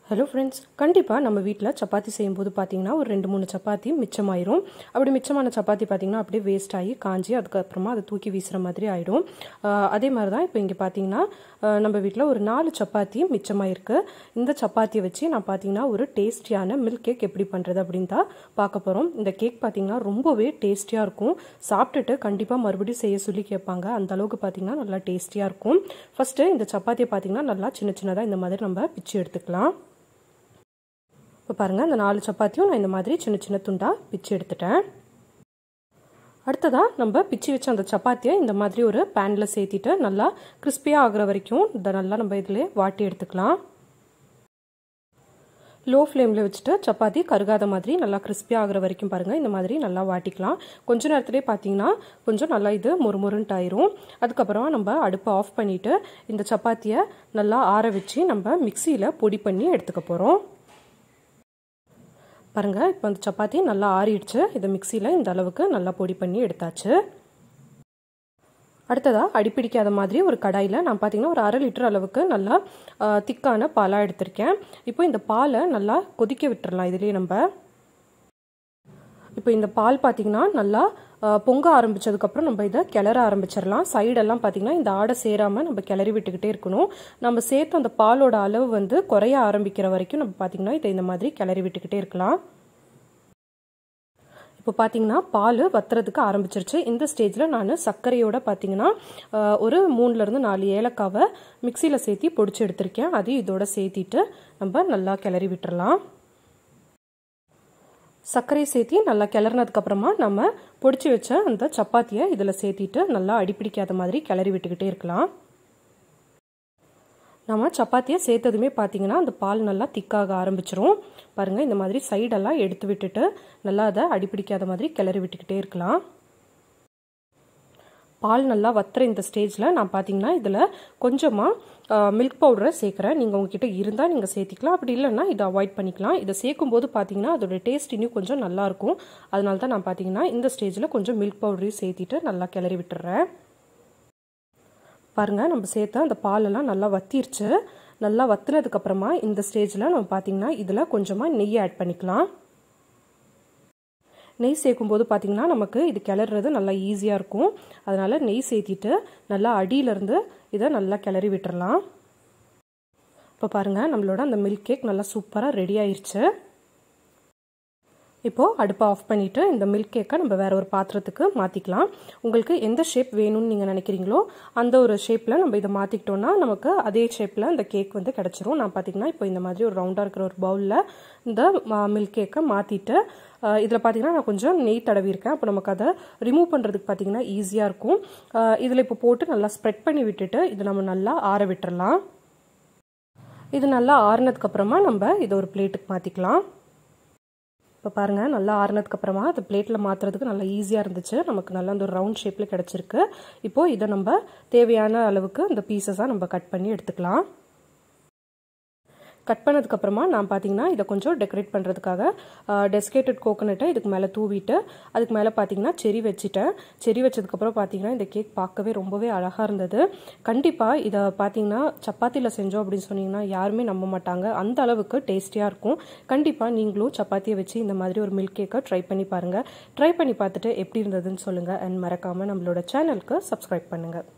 hello friends கண்டிப்பாக நம்ம வீட்டில் சப்பாத்தி செய்யும்போது பார்த்தீங்கன்னா ஒரு ரெண்டு மூணு சப்பாத்தி மிச்சமாயிரும் அப்படி மிச்சமான சப்பாத்தி பார்த்தீங்கன்னா அப்படியே வேஸ்ட் ஆகி காஞ்சி அதுக்கப்புறமா அதை தூக்கி வீசுகிற மாதிரி ஆகிடும் அதே மாதிரி தான் இப்போ இங்கே பார்த்தீங்கன்னா ஆஹ் நம்ம வீட்டில் ஒரு நாலு சப்பாத்தி மிச்சமாயிருக்கு இந்த சப்பாத்தியை வச்சு நான் பார்த்தீங்கன்னா ஒரு டேஸ்டியான மில்க் கேக் எப்படி பண்ணுறது அப்படின்னு தான் பார்க்க போகிறோம் இந்த கேக் பார்த்தீங்கன்னா ரொம்பவே டேஸ்டியாக இருக்கும் சாப்பிட்டுட்டு கண்டிப்பாக மறுபடியும் செய்ய சொல்லி கேட்பாங்க அந்த அளவுக்கு பார்த்தீங்கன்னா நல்லா டேஸ்டியாக இருக்கும் ஃபஸ்ட்டு இந்த சப்பாத்தியை பார்த்தீங்கன்னா நல்லா சின்ன சின்னதாக இந்த மாதிரி நம்ம பிச்சு எடுத்துக்கலாம் இப்போ பாருங்கள் இந்த நாலு சப்பாத்தியும் நான் இந்த மாதிரி சின்ன சின்ன துண்டாக பிச்சு எடுத்துட்டேன் அடுத்ததாக நம்ம பிச்சு வச்ச அந்த சப்பாத்தியை இந்த மாதிரி ஒரு பேனில் சேர்த்திட்டு நல்லா கிறிஸ்பியாக ஆகுற வரைக்கும் இதை நல்லா நம்ம இதில் வாட்டி எடுத்துக்கலாம் லோ ஃப்ளேமில் வச்சுட்டு சப்பாத்தி கருகாத மாதிரி நல்லா கிறிஸ்பியாக ஆகிற வரைக்கும் பாருங்கள் இந்த மாதிரி நல்லா வாட்டிக்கலாம் கொஞ்ச நேரத்துலேயே பார்த்தீங்கன்னா கொஞ்சம் நல்லா இது மொறுமொறுன்ட்டு ஆயிரும் அதுக்கப்புறமா நம்ம அடுப்பை ஆஃப் பண்ணிவிட்டு இந்த சப்பாத்தியை நல்லா ஆற வச்சு நம்ம மிக்சியில் பொடி பண்ணி எடுத்துக்க போகிறோம் பாருங்கள் இப்போ அந்த சப்பாத்தி நல்லா ஆறிடுச்சு இதை மிக்சியில் இந்த அளவுக்கு நல்லா பொடி பண்ணி எடுத்தாச்சு அடுத்ததாக அடிப்பிடிக்காத மாதிரி ஒரு கடாயில் நான் பார்த்தீங்கன்னா ஒரு அரை லிட்டர் அளவுக்கு நல்லா திக்கான பாலாக எடுத்திருக்கேன் இப்போ இந்த பாலை நல்லா கொதிக்க விட்டுறலாம் இதுலேயே நம்ம இப்போ இந்த பால் பார்த்தீங்கன்னா நல்லா பொங்க ஆரம்பித்ததுக்கப்புறம் நம்ம இதை கிளற ஆரம்பிச்சிடலாம் சைடெல்லாம் பார்த்தீங்கன்னா இந்த ஆடை சேராமல் நம்ம கிளறி விட்டுக்கிட்டே இருக்கணும் நம்ம சேர்த்து அந்த பாலோட அளவு வந்து குறைய ஆரம்பிக்கிற வரைக்கும் நம்ம பார்த்தீங்கன்னா இதை இந்த மாதிரி கிளறி விட்டுக்கிட்டே இருக்கலாம் இப்போ பார்த்தீங்கன்னா பால் வத்துறதுக்கு ஆரம்பிச்சிருச்சு இந்த ஸ்டேஜில் நான் சர்க்கரையோட பார்த்தீங்கன்னா ஒரு மூணுலேருந்து நாலு ஏலக்காவை மிக்சியில் சேர்த்தி பொடிச்சு எடுத்திருக்கேன் அதையும் இதோட சேர்த்திட்டு நம்ம நல்லா கிளறி விட்டுறலாம் சர்க்கரை சேர்த்தி நல்லா கிளறினதுக்கப்புறமா நம்ம பொடிச்சு வச்ச அந்த சப்பாத்தியை இதில் சேர்த்திட்டு நல்லா அடிப்பிடிக்காத மாதிரி கிளறி விட்டுக்கிட்டே இருக்கலாம் நம்ம சப்பாத்தியை சேர்த்ததுமே பார்த்தீங்கன்னா அந்த பால் நல்லா திக்காக ஆரம்பிச்சிரும் பாருங்கள் இந்த மாதிரி சைடெல்லாம் எடுத்து விட்டுட்டு நல்லா அதை அடிப்பிடிக்காத மாதிரி கிளறி விட்டுக்கிட்டே இருக்கலாம் பால் நல்லா வத்துற இந்த ஸ்டேஜில் நான் பார்த்தீங்கன்னா இதில் கொஞ்சமாக மில்க் பவுடரை சேர்க்குறேன் நீங்கள் உங்ககிட்ட இருந்தால் நீங்கள் சேர்த்திக்கலாம் அப்படி இல்லைன்னா இதை அவாய்ட் பண்ணிக்கலாம் இதை சேர்க்கும்போது பார்த்தீங்கன்னா அதோட டேஸ்ட் இன்னும் கொஞ்சம் நல்லாயிருக்கும் அதனால தான் நான் பார்த்தீங்கன்னா இந்த ஸ்டேஜில் கொஞ்சம் மில்க் பவுடரையும் சேர்த்திட்டு நல்லா கிளறி விட்டுறேன் பாருங்கள் நம்ம சேர்த்த அந்த பாலெல்லாம் நல்லா வத்திருச்சு நல்லா வத்துனதுக்கப்புறமா இந்த ஸ்டேஜில் நம்ம பார்த்தீங்கன்னா இதில் கொஞ்சமாக நெய் ஆட் பண்ணிக்கலாம் நெய் சேர்க்கும்போது பார்த்திங்கன்னா நமக்கு இது கிளறது நல்லா ஈஸியாக இருக்கும் அதனால் நெய் சேர்த்திட்டு நல்லா அடியிலேருந்து இதை நல்லா கிளறி விட்டுறலாம் இப்போ பாருங்கள் நம்மளோட அந்த மில்க் கேக் நல்லா சூப்பராக ரெடி ஆயிடுச்சு இப்போது அடுப்பை ஆஃப் பண்ணிவிட்டு இந்த மில்க் கேக்கை நம்ம வேறு ஒரு பாத்திரத்துக்கு மாற்றிக்கலாம் உங்களுக்கு எந்த ஷேப் வேணும்னு நீங்கள் நினைக்கிறீங்களோ அந்த ஒரு ஷேப்பில் நம்ம இதை மாற்றிக்கிட்டோன்னா நமக்கு அதே ஷேப்பில் இந்த கேக் வந்து கிடச்சிரும் நான் பார்த்திங்கன்னா இப்போ இந்த மாதிரி ஒரு ரவுண்டாக இருக்கிற ஒரு பவுலில் இந்த மில்க் கேக்கை மாற்றிட்டு இதில் பார்த்தீங்கன்னா நான் கொஞ்சம் நெய் தடவிருக்கேன் அப்போ நமக்கு அதை ரிமூவ் பண்ணுறதுக்கு பார்த்தீங்கன்னா ஈஸியாக இருக்கும் இதில் இப்போ போட்டு நல்லா ஸ்ப்ரெட் பண்ணி விட்டுட்டு இதை நம்ம நல்லா ஆற விட்டுறலாம் இது நல்லா ஆறுனதுக்கப்புறமா நம்ம இதை ஒரு பிளேட்டுக்கு மாற்றிக்கலாம் இப்போ பாருங்கள் நல்லா ஆறுனதுக்கப்புறமா அது பிளேட்டில் மாற்றுறதுக்கு நல்லா ஈஸியாக இருந்துச்சு நமக்கு நல்லா அந்த ஒரு ரவுண்ட் ஷேப்பில் கிடச்சிருக்கு இப்போது இதை நம்ம தேவையான அளவுக்கு இந்த பீசஸாக நம்ம கட் பண்ணி எடுத்துக்கலாம் கட் பண்ணதுக்கப்புறமா நான் பார்த்தீங்கன்னா இதை கொஞ்சம் டெக்கரேட் பண்ணுறதுக்காக டெஸ்கேட்டட் கோகோனட்டை இதுக்கு மேலே தூவிட்டு அதுக்கு மேலே பார்த்தீங்கன்னா செரி வச்சுட்டேன் செரி வச்சதுக்கப்புறம் பார்த்தீங்கன்னா இந்த கேக் பார்க்கவே ரொம்பவே அழகாக இருந்தது கண்டிப்பாக இதை பார்த்தீங்கன்னா சப்பாத்தியில் செஞ்சோம் அப்படின்னு சொன்னீங்கன்னா யாருமே நம்ப மாட்டாங்க அந்த அளவுக்கு டேஸ்டியாக இருக்கும் கண்டிப்பாக நீங்களும் சப்பாத்தியை வச்சு இந்த மாதிரி ஒரு மில்க் கேக்கை ட்ரை பண்ணி பாருங்கள் ட்ரை பண்ணி பார்த்துட்டு எப்படி இருந்ததுன்னு சொல்லுங்கள் அண்ட் மறக்காமல் நம்மளோட சேனலுக்கு சப்ஸ்கிரைப் பண்ணுங்கள்